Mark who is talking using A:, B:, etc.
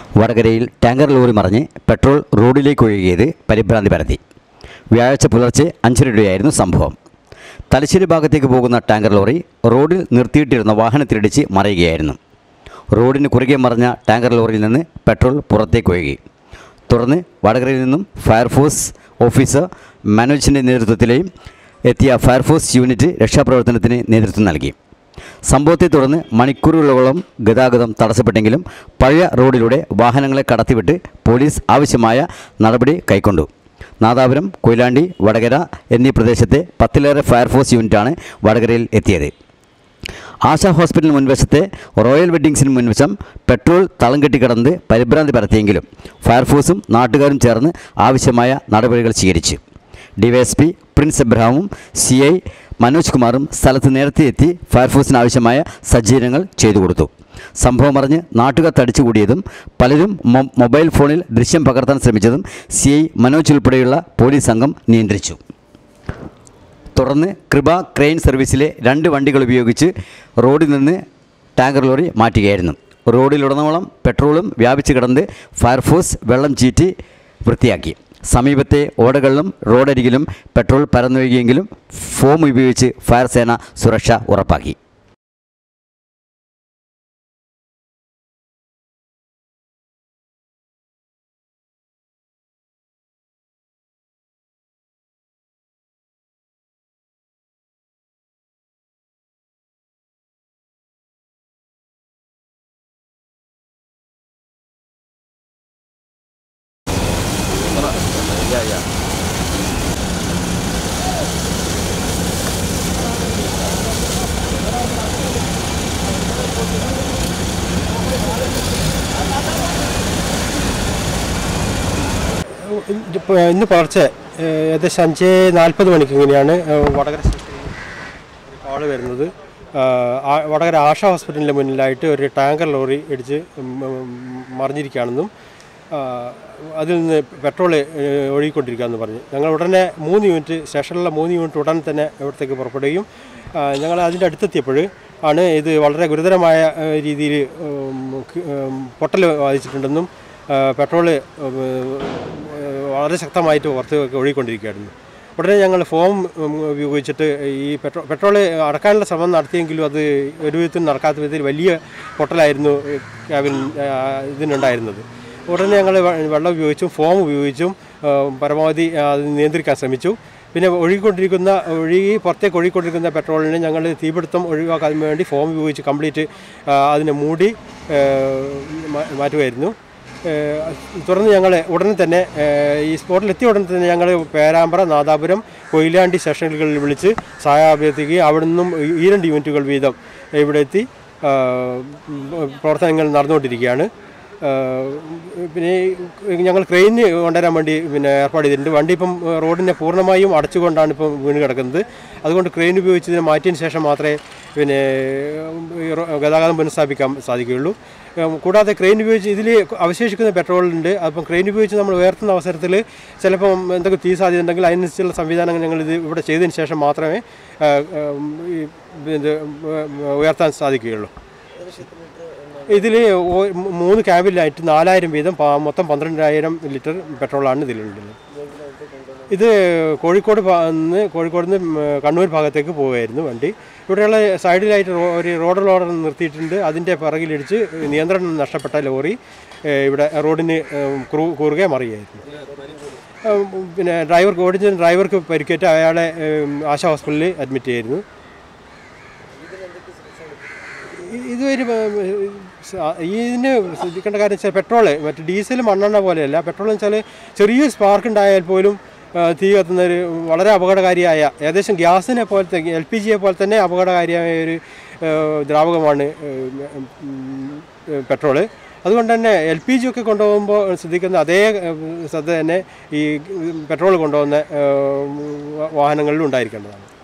A: വടകരയിൽ tanker lorry മറിഞ്ഞ് petrol റോഡിലേക്ക് ഒഴുകിയത് പരിഭ്രാന്തി പരത്തി വ്യാഴാഴ്ച പുലർച്ചെ അഞ്ചരയോടെയായിരുന്നു സംഭവം തലശ്ശേരി ഭാഗത്തേക്ക് പോകുന്ന ടാങ്കർ ലോറി റോഡിൽ നിർത്തിയിട്ടിരുന്ന വാഹനത്തിലിടിച്ച് മറിയുകയായിരുന്നു റോഡിന് കുറുകെ മറിഞ്ഞ ടാങ്കർ ലോറിയിൽ നിന്ന് പെട്രോൾ പുറത്തേക്ക് ഒഴുകി തുടർന്ന് വടകരയിൽ നിന്നും ഫയർഫോഴ്സ് ഓഫീസർ മനോജിൻ്റെ നേതൃത്വത്തിലെയും എത്തിയ ഫയർഫോഴ്സ് യൂണിറ്റ് രക്ഷാപ്രവർത്തനത്തിന് നേതൃത്വം നൽകി സംഭവത്തെ തുടർന്ന് മണിക്കൂറുകളോളം ഗതാഗതം തടസ്സപ്പെട്ടെങ്കിലും പഴയ റോഡിലൂടെ വാഹനങ്ങളെ കടത്തിവിട്ട് പോലീസ് ആവശ്യമായ നടപടി കൈക്കൊണ്ടു നാദാപുരം കൊയിലാണ്ടി വടകര എന്നീ പ്രദേശത്തെ പത്തിലേറെ ഫയർഫോഴ്സ് യൂണിറ്റാണ് വടകരയിൽ എത്തിയത് ആശാ ഹോസ്പിറ്റലിന് മുൻവശത്തെ റോയൽ വെഡ്ഡിങ്സിന് മുൻവശം പെട്രോൾ തളം കെട്ടിക്കിടന്ന് പരിഭ്രാന്തി പരത്തിയെങ്കിലും ഫയർഫോഴ്സും നാട്ടുകാരും ചേർന്ന് ആവശ്യമായ നടപടികൾ സ്വീകരിച്ചു ഡിവൈഎസ്പി പ്രിൻസ് എബ്രഹാമും സി ഐ മനോജ് കുമാറും സ്ഥലത്ത് നേരത്തെ എത്തി ഫയർഫോഴ്സിന് ആവശ്യമായ സജ്ജീകരണങ്ങൾ ചെയ്തു കൊടുത്തു സംഭവം അറിഞ്ഞ് നാട്ടുകാർ തടിച്ചുകൂടിയതും പലരും മൊ- മൊബൈൽ ഫോണിൽ ദൃശ്യം പകർത്താൻ ശ്രമിച്ചതും സി ഐ മനോജ് ഉൾപ്പെടെയുള്ള പോലീസ് സംഘം നിയന്ത്രിച്ചു തുടർന്ന് കൃപ ക്രെയിൻ സർവീസിലെ രണ്ട് വണ്ടികൾ ഉപയോഗിച്ച് റോഡിൽ നിന്ന് ടാങ്കർ ലോറി മാറ്റുകയായിരുന്നു റോഡിലുടനീളം പെട്രോളും വ്യാപിച്ച് കിടന്ന് ഫയർഫോഴ്സ് വെള്ളം ചീറ്റി വൃത്തിയാക്കി സമീപത്തെ ഓടകളിലും റോഡരികിലും പെട്രോൾ പരന്നൊഴുകിയെങ്കിലും ഫോം ഉപയോഗിച്ച് ഫയർ സേന സുരക്ഷ ഉറപ്പാക്കി
B: ഇപ്പോൾ ഇന്ന് പുലർച്ചെ ഏഹ്, ഏകദേശം അഞ്ച് നാൽപ്പത് മണിക്ക് ഇങ്ങനെയാണ് ഏഹ്, വടകര സ്റ്റേഷനിൽ ഒരു കോള് വരുന്നത് ആഹ്, ആ- വടകര ആശ ഹോസ്പിറ്റലിൻ്റെ മുന്നിലായിട്ട് ഒരു ടാങ്കർ ലോറി ഇടിച്ച് ഉം, ഉം, മറിഞ്ഞിരിക്കുകയാണെന്നും ആഹ്, അതിൽ നിന്ന് പെട്രോൾ ഏഹ്, ഒഴുകിക്കൊണ്ടിരിക്കുകയെന്ന് പറഞ്ഞു ഞങ്ങൾ ഉടനെ മൂന്ന് യൂണിറ്റ് സ്റ്റേഷനിലുള്ള മൂന്ന് യൂണിറ്റ് ഉടൻ തന്നെ ഇവിടത്തേക്ക് പുറപ്പെടുകയും ആഹ്, ഞങ്ങൾ അതിൻ്റെ അടുത്തെത്തിയപ്പോൾ ആണ് ഇത് വളരെ ഗുരുതരമായ ഏഹ്, രീതിയിൽ ഉം, ക- ഉം, പൊട്ടൽ ബാധിച്ചിട്ടുണ്ടെന്നും ആഹ്, പെട്രോള് ഉം, ഏഹ്, വളരെ ശക്തമായിട്ട് പുറത്ത് ഒഴുകിക്കൊണ്ടിരിക്കുകയായിരുന്നു ഉടനെ ഞങ്ങൾ ഫോം ഉം, ഉപയോഗിച്ചിട്ട് ഈ പെട്രോൾ പെട്രോൾ അടക്കാനുള്ള ശ്രമം നടത്തിയെങ്കിലും അത് ഒരു വിധത്തിൽ നടക്കാത്ത വിധത്തിൽ വലിയ പൊട്ടലായിരുന്നു ഈ ക്യാബിൻ ആ, ഇതിനുണ്ടായിരുന്നത് ഉടനെ ഞങ്ങൾ വെള്ളം ഉപയോഗിച്ചും ഫോം ഉപയോഗിച്ചും ആ, പരമാവധി ആ, അത് നിയന്ത്രിക്കാൻ ശ്രമിച്ചു പിന്നെ ഒഴുകിക്കൊണ്ടിരിക്കുന്ന ഒഴുകി പുറത്തേക്ക് ഒഴുകിക്കൊണ്ടിരിക്കുന്ന പെട്രോളിന് ഞങ്ങൾ തീപിടുത്തം ഒഴിവാക്കാൻ വേണ്ടി ഫോം ഉപയോഗിച്ച് കംപ്ലീറ്റ് ആ, അതിനെ മൂടി ആ, മാ- മാറ്റുമായിരുന്നു ഏഹ് തുടർന്ന് ഞങ്ങൾ ഉടനെ തന്നെ ഏഹ് ഈ സ്പോട്ടിൽ എത്തിയ ഉടനെ തന്നെ ഞങ്ങൾ പേരാമ്പ്ര നാദാപുരം കൊയിലാണ്ടി സ്റ്റേഷനുകളിൽ വിളിച്ച് സഹായം അഭ്യർത്ഥിക്കുകയും അവിടെ നിന്നും ഈ രണ്ട് യൂണിറ്റുകൾ വീതം ഇവിടെ എത്തി ആഹ് പ്രവർത്തനങ്ങൾ നടന്നുകൊണ്ടിരിക്കുകയാണ് ആഹ് പിന്നെ ഈ ഞങ്ങൾ ക്രെയിന് കൊണ്ടുവരാൻ വേണ്ടി പിന്നെ ഏർപ്പാട് ചെയ്തിട്ടുണ്ട് വണ്ടി ഇപ്പം റോഡിനെ പൂർണ്ണമായും അടച്ചുകൊണ്ടാണ് ഇപ്പം വീണ് കിടക്കുന്നത് അതുകൊണ്ട് ക്രെയിൻ ഉപയോഗിച്ച് ഇതിനെ മാറ്റിയതിന് ശേഷം മാത്രമേ പിന്നെ ഈ റോ- ഗതാഗതം പുനഃസ്ഥാപിക്കാൻ സാധിക്കുകയുള്ളൂ ഉം, കൂടാതെ ക്രെയിൻ ഉപയോഗിച്ച് ഇതിൽ അവശേഷിക്കുന്ന പെട്രോളുണ്ട് അപ്പം ക്രെയിൻ ഉപയോഗിച്ച് നമ്മൾ ഉയർത്തുന്ന അവസരത്തിൽ ചിലപ്പം എന്തെങ്കിലും തീ സാധ്യത ഉണ്ടെങ്കിൽ അതിനനുസരിച്ചുള്ള സംവിധാനങ്ങൾ ഞങ്ങൾ ഇത് ഇവിടെ ചെയ്തതിന് ശേഷം മാത്രമേ ആ, ഉം, ഈ ഇത് ഉയർത്താൻ സാധിക്കുകയുള്ളൂ ഇതിൽ മൂന്ന് ക്യാബിലായിട്ട് നാലായിരം വീതം പ- മൊത്തം പന്ത്രണ്ടായിരം ലിറ്റർ പെട്രോളാണ് ഇതിലുള്ളത് ഇത് കോഴിക്കോട് ഭാ- നിന്ന് കോഴിക്കോട് നിന്ന് ഉം, കണ്ണൂർ ഭാഗത്തേക്ക് പോവുകയായിരുന്നു വണ്ടി ഇവിടെയുള്ള സൈഡിലായിട്ട് റോ- ഒരു റോഡ് ലോഡർ നിർത്തിയിട്ടുണ്ട് അതിൻ്റെ പിറകിലിടിച്ച് നിയന്ത്രണം നഷ്ടപ്പെട്ട ലോറി ഏഹ്, ഇവിടെ റോഡിന് ഉം, ക്രൂ- കുറുകെ മറിയായിരുന്നു ഉം, പിന്നെ ഡ്രൈവർ ഓടിച്ച ഡ്രൈവർക്ക് പരിക്കേറ്റ് അയാളെ ഉം, ആശാ ഹോസ്പിറ്റലിൽ അഡ്മിറ്റ് ചെയ്യായിരുന്നു ഇ- ഇതൊരു ഉം, സ- ഇതിന് ശ്രദ്ധിക്കേണ്ട കാര്യം വെച്ചാൽ പെട്രോള് മറ്റ് ഡീസൽ മണ്ണെണ്ണ പോലെയല്ല പെട്രോൾ എന്ന് വെച്ചാൽ ചെറിയൊരു സ്പാർക്ക് ഉണ്ടായാൽ പോലും ആ, തീ കത്തുന്ന ഒരു വളരെ അപകടകാരിയായ ഏകദേശം ഗ്യാസിനെ പോലത്തെ എൽ പി ജിയെ പോലെ തന്നെ അപകടകാരിയായ ഒരു ആ, ദ്രാവകമാണ് ഉം, ഉം, പെട്രോള് അതുകൊണ്ട് തന്നെ എൽ പി ജി ഒക്കെ കൊണ്ടുപോകുമ്പോൾ ശ്രദ്ധിക്കുന്ന അതേ ഉം, ശ്രദ്ധ തന്നെ ഈ പെട്രോൾ കൊണ്ടുപോകുന്ന ആ, വാഹനങ്ങളിലും ഉണ്ടായിരിക്കേണ്ടതാണ്